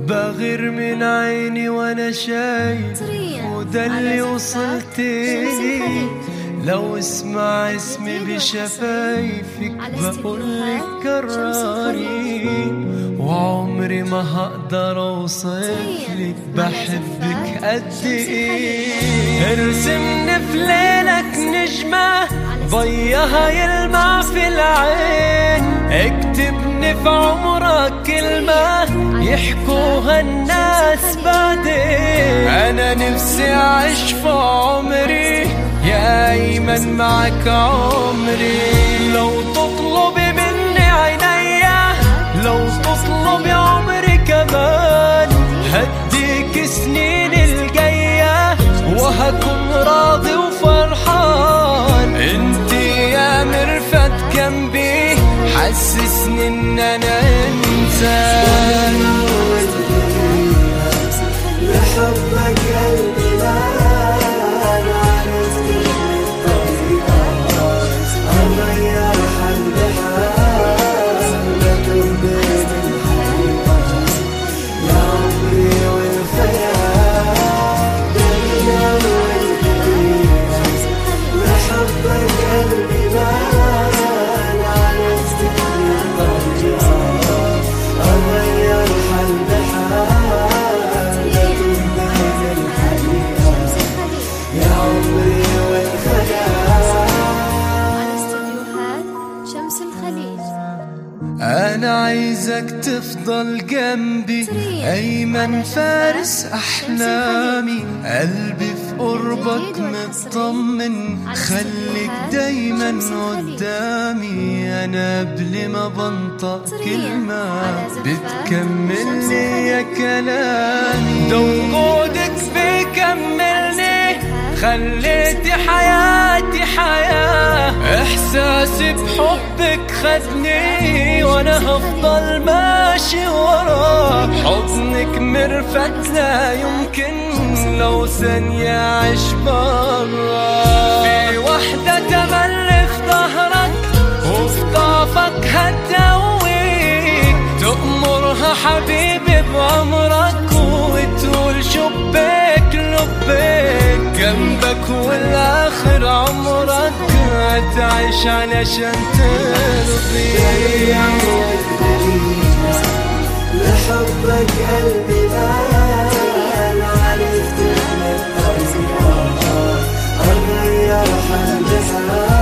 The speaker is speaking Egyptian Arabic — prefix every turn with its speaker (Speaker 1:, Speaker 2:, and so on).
Speaker 1: بغير من عيني وانا شايف وده اللي وصلت لي لو اسمع اسمي بشفايفك بقولك كراري وعمري ما هقدر اوصفلك بحبك قد ايه ارسمني في ليلك نجمة ضيها يلمع في العين اكتبني في عمرك كلمة يحكوها الناس بعدين انا نفسي اعيش في عمري يا ايمن معك عمري لو تطلبي مني عينيا لو تطلبي عمري كمان هديك سنين الجاية وهكون راضي وفرحان انت يا مرفت جنبي حسسني ان انا انسان
Speaker 2: لحبك قلبي لا عرفت الطريقة أغير حل بحال بين الحقيقة يا عمري والخيال بينا والدقيقة لحبك قلبي لا عرفت الطريقة أغير حل بحال بين الحقيقة يا عمري والخيال
Speaker 3: على استديوهات شمس الخليج
Speaker 1: انا عايزك تفضل جنبي ايمن فارس احلامي قلبي في قربك مطمن خليك دايما قدامي انا قبل ما بنطق كلمة بتكمل لي يا كلامي ده وجودك بيكملني خليتي حياتي حياة إحساسي بحبك خدني وأنا هفضل ماشي وراه حضنك مرفت لا يمكن لو ثانية أعيش برا في وحدة تملي في ظهرك وفي ضعفك هتقويك تأمرها حبيبي بأمرك وتقول شبيك لبيك جنبك والآخر عمرك هتعيش علشان ترضيك
Speaker 2: لحبك قلبي لا عرفت من الطريقة أغير حل بحال